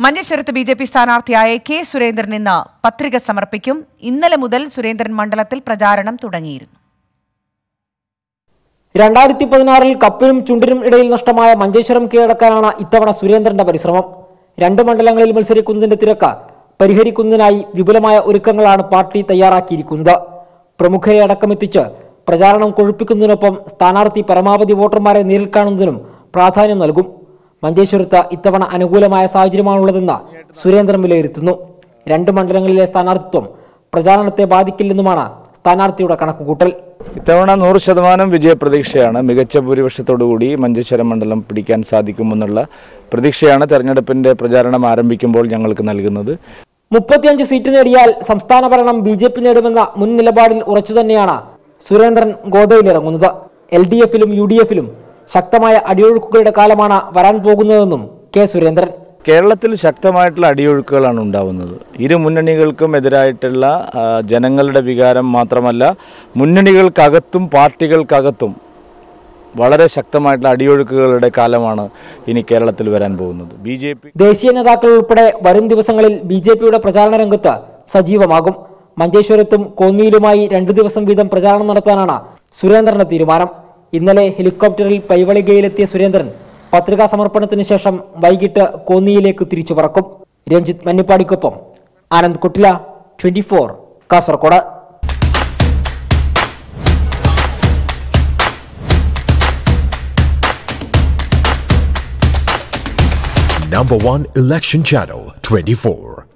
മഞ്ചേശ്വരത്ത് B J P സ്ഥാനാർത്ഥിയായ K Surendran ഇന്ന് പത്രിക സമർപ്പിക്കും ഇന്നലെ മുതൽ സുരേന്ദ്രൻ മണ്ഡലത്തിൽ പ്രചാരണം തുടങ്ങിയിരുന്നു രണ്ടായിരത്തി പതിനാറിൽ കപ്പിനും ചുണ്ടിനും ഇടയിൽ നഷ്ടമായ മഞ്ചേശ്വരം കീഴടക്കാനാണ് ഇത്തവണ സുരേന്ദ്രന്റെ പരിശ്രമം രണ്ട് മണ്ഡലങ്ങളിൽ മത്സരിക്കുന്നതിന്റെ തിരക്ക് പരിഹരിക്കുന്നതിനായി വിപുലമായ ഒരുക്കങ്ങളാണ് പാർട്ടി തയ്യാറാക്കിയിരിക്കുന്നത് പ്രമുഖരെ അടക്കമെത്തിച്ച് പ്രചാരണം കൊഴുപ്പിക്കുന്നതിനൊപ്പം സ്ഥാനാർത്ഥി പരമാവധി വോട്ടർമാരെ നേരിൽ കാണുന്നതിനും പ്രാധാന്യം നൽകും മഞ്ചേശ്വരത്ത് ഇത്തവണ അനുകൂലമായ സാഹചര്യമാണുള്ളതെന്ന് സുരേന്ദ്രൻ വിലയിരുത്തുന്നു രണ്ട് മണ്ഡലങ്ങളിലെ സ്ഥാനാർത്ഥിത്വം പ്രചാരണത്തെ ബാധിക്കില്ലെന്നുമാണ് സ്ഥാനാർത്ഥിയുടെ കണക്കുകൂട്ടൽ ഇത്തവണ നൂറ് ശതമാനം വിജയപ്രതീക്ഷയാണ് മികച്ച ഭൂരിപക്ഷത്തോടുകൂടി മഞ്ചേശ്വരം മണ്ഡലം പിടിക്കാൻ സാധിക്കുമെന്നുള്ള പ്രതീക്ഷയാണ് തെരഞ്ഞെടുപ്പിന്റെ പ്രചാരണം ആരംഭിക്കുമ്പോൾ ഞങ്ങൾക്ക് നൽകുന്നത് മുപ്പത്തിയഞ്ച് സീറ്റ് നേടിയാൽ സംസ്ഥാന ഭരണം ബി ജെ പി നേടുമെന്ന മുൻ നിലപാടിൽ ഉറച്ചു തന്നെയാണ് സുരേന്ദ്രൻ ഗോദയിലിറങ്ങുന്നത് എൽ ഡി എഫിലും യു ഡി എഫിലും ശക്തമായ അടിയൊഴുക്കുകളുടെ കാലമാണ് വരാൻ പോകുന്നതെന്നും കെ സുരേന്ദ്രൻ കേരളത്തിൽ ശക്തമായിട്ടുള്ള അടിയൊഴുക്കുകളാണ് ഉണ്ടാവുന്നത് ഇരു മുന്നണികൾക്കും എതിരായിട്ടുള്ള ആ, ജനങ്ങളുടെ വികാരം മാത്രമല്ല മുന്നണികൾക്കകത്തും പാർട്ടികൾക്കകത്തും വളരെ ശക്തമായിട്ടുള്ള അടിയൊഴുക്കുകളുടെ കാലമാണ് ഇനി കേരളത്തിൽ വരാൻ പോകുന്നത് ബി ജെ പി ദേശീയ നേതാക്കൾ ഉൾപ്പെടെ വരും ദിവസങ്ങളിൽ ബി ജെ പിയുടെ പ്രചാരണ രംഗത്ത് സജീവമാകും മഞ്ചേശ്വരത്തും കോന്നിയിലുമായി രണ്ടു ദിവസം വീതം പ്രചാരണം നടത്താനാണ് സുരേന്ദ്രന്റെ തീരുമാനം ഇന്നലെ ഹെലികോപ്റ്ററിൽ പൈവളികയിലെത്തിയ സുരേന്ദ്രൻ പത്രികാ സമർപ്പണത്തിന് ശേഷം വൈകിട്ട് കോന്നിയിലേക്ക് തിരിച്ചു പറക്കും രഞ്ജിത്ത് മന്നിപ്പാടിക്കൊപ്പം Anand Kuttila twenty Kasaragod Number one election channel 24.